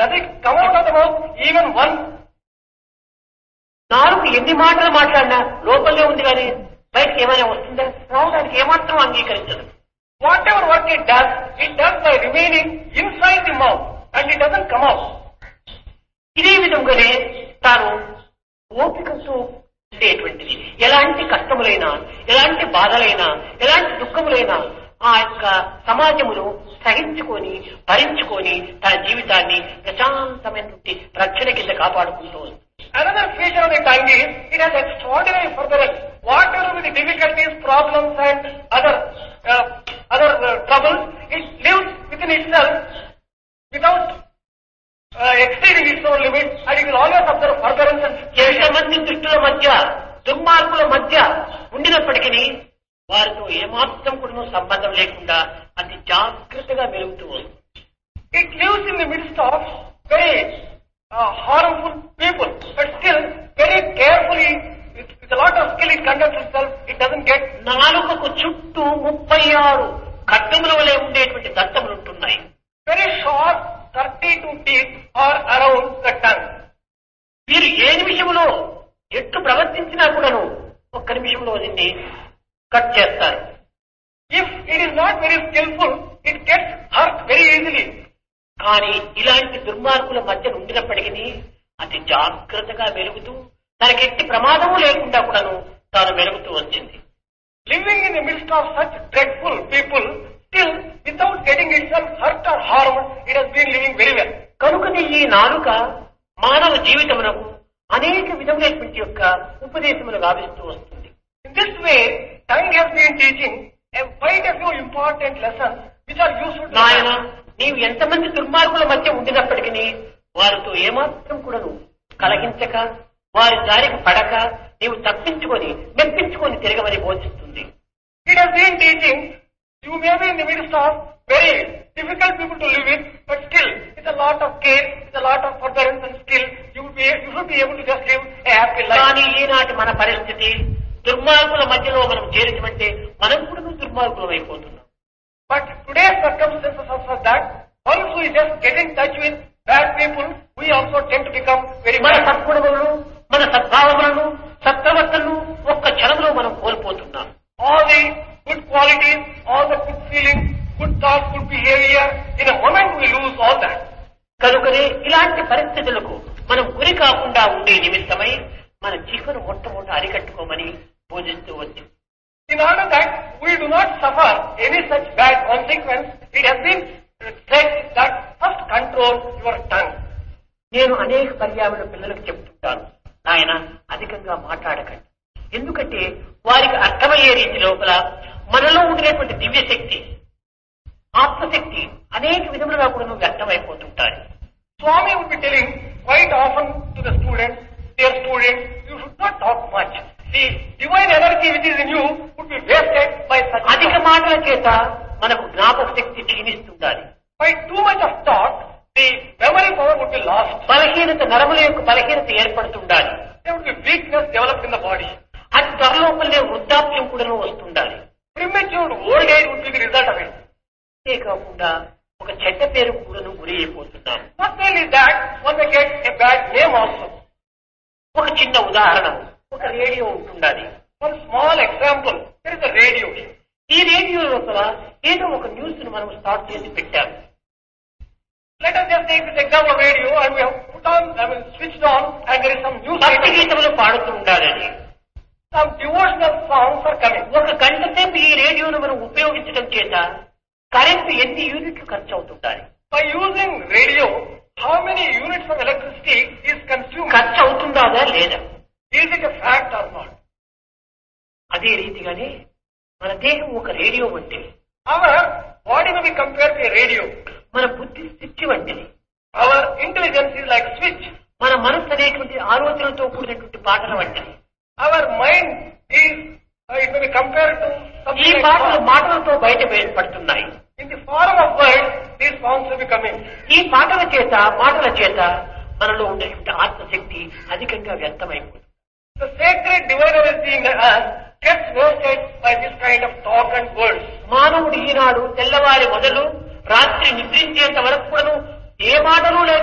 Does it come out of the mouth even once? నాలుగు ఎన్ని మాటలు మాట్లాడినా లోపలే ఉంది కానీ బయటకి ఏమైనా వస్తుందా రావడానికి ఏమాత్రం అంగీకరించదు Whatever work it does, it does by remaining inside the mouth and it doesn't come out. ఇదే విధంగానే తాను ఓపికతో ఉండేటువంటిది ఎలాంటి కష్టములైనా ఎలాంటి బాధలైనా ఎలాంటి దుఃఖములైనా ఆ యొక్క సమాజమును సహించుకొని భరించుకొని తన జీవితాన్ని ప్రశాంతమైనటువంటి రక్షణ కింద కాపాడుకుంటూ ఉంది Another feature of the tongue is it has extraordinary furtherance. Whatever with the difficulties, problems and other uh, other uh, troubles, it lives within itself without uh, exceeding its own limits and it will always observe furtherance and ఎంతమంది దుష్టుల మధ్య దుర్మార్గుల మధ్య ఉండినప్పటికీ వారితో ఏమాత్రం కూడా సంబంధం లేకుండా అతి జాగ్రత్తగా మెలుగుతూ ఉంది It lives in the midst of very uh, harmful people, but still very carefully, with, with a lot of skill it conducts itself. It doesn't get నాలుకకు చుట్టూ ముప్పై ఆరు కట్టముల వలె ఉండేటువంటి దత్తములు ఉంటున్నాయి very sharp 32 teeth are around the tongue. వీరు ఏ నిమిషంలో ఎట్లు ప్రవర్తించినా కూడాను ఒక్క నిమిషంలో దీన్ని కట్ చేస్తారు If it is not very skillful, it gets hurt very easily. కానీ ఇలాంటి దుర్మార్గుల మధ్య ఉండినప్పటికీ అతి జాగ్రత్తగా మెలుగుతూ తనకెట్టి ప్రమాదము లేకుండా కూడాను తాను మెలుగుతూ వచ్చింది Living in the midst of such dreadful people, still without getting itself hurt or harmed, it has been living very well. కనుకనే ఈ నాలుక మానవ జీవితమునకు అనేక విధములైనటువంటి యొక్క ఉపదేశములు గావిస్తూ వస్తుంది In this way, tongue has been teaching a quite a few important lessons which are useful to నాయన man. నీవు ఎంతమంది దుర్మార్గుల మధ్య ఉండినప్పటికీ వారితో ఏమాత్రం కూడాను కలగించక వారి దారికి పడక నీవు తప్పించుకొని మెప్పించుకొని తిరగమని బోధిస్తుంది It has been teaching you may be in the midst of very difficult people to live with, but still with a lot of care, with a lot of furtherance and skill, you will be you should be able to just live a happy life. కానీ ఈనాటి మన పరిస్థితి దుర్మార్గుల మధ్యలో మనం చేరించమంటే మనం కూడా దుర్మార్గులం అయిపోతున్నాం But today's circumstances are such that once we just get in touch with bad people, we also tend to become very మన bad. సద్గుణములను మన సద్భావములను సత్ప్రవర్తనను ఒక్క క్షణంలో మనం కోల్పోతున్నాం All the good qualities, all the good feelings, good thoughts, good behavior, in a moment we lose all that. కనుకనే ఇలాంటి పరిస్థితులకు మనం గురి కాకుండా ఉండే నిమిత్తమై మన జీవన మొట్టమొదట అరికట్టుకోమని బోధిస్తూ వచ్చు In order that we do not suffer any such bad consequence, it has been said that first control your tongue. నేను అనేక పర్యావరణ పిల్లలకు చెప్తుంటాను ఆయన అధికంగా మాట్లాడకండి ఎందుకంటే వారికి అర్థమయ్యే రీతి లోపల మనలో ఉండేటువంటి దివ్య శక్తి ఆత్మశక్తి అనేక విధములుగా కూడా వ్యక్తమైపోతుంటాయి Swami would be telling quite often to the students, dear students, you should not talk much. The divine energy which is in you would be wasted by such అధిక talk. మాటల చేత మనకు జ్ఞాపక శక్తి క్షీణిస్తుండాలి By too much of talk, the memory power would be lost. బలహీనత నరముల యొక్క బలహీనత ఏర్పడుతుండాలి There would be weakness developed in the body. అది త్వరలోపలే వృద్ధాప్యం కూడా వస్తుండాలి Premature old age would be the result of it. అంతేకాకుండా ఒక చెడ్డ పేరు కూడాను గురి అయిపోతున్నాం Not only that, one may get a bad name also. ఒక చిన్న ఉదాహరణ ఒక రేడియో ఉంటుండాలి One small example, there is a radio. ఈ రేడియో లోపల ఏదో ఒక న్యూస్ ను మనం స్టార్ట్ చేసి పెట్టాం Let us just take this example of radio and we have put on, I mean switched on and there is some news భక్తి item. గీతములు పాడుతూ ఉండాలని Some devotional songs are coming. ఒక గంట సేపు ఈ రేడియోను మనం ఉపయోగించడం చేత కరెంటు ఎన్ని యూనిట్లు ఖర్చు అవుతుండాలి By using radio, how many units of electricity is consumed? ఖర్చు అవుతుందా లేదా Is it a fact or not? అదే రీతిగానే మన దేహం ఒక రేడియో వంటిది Our body may be compared to a radio. మన బుద్ధి స్విచ్ వంటిది Our intelligence is like switch. మన మనస్సు అనేటువంటి ఆలోచనలతో కూడినటువంటి పాటల వంటిది Our mind is, uh, it may be compared to ఈ something like పాటలు song. మాటలతో బయట పడుతున్నాయి In the form of words, these songs will be coming. ఈ పాటల చేత మాటల చేత మనలో ఉండేటువంటి ఆత్మశక్తి అధికంగా వ్యర్థమైపోతుంది The sacred divine energy in us gets wasted by this kind of talk and words. మానవుడు ఈనాడు తెల్లవారి మొదలు రాత్రి నిద్రించేంత వరకు కూడాను ఏ మాటలు లేక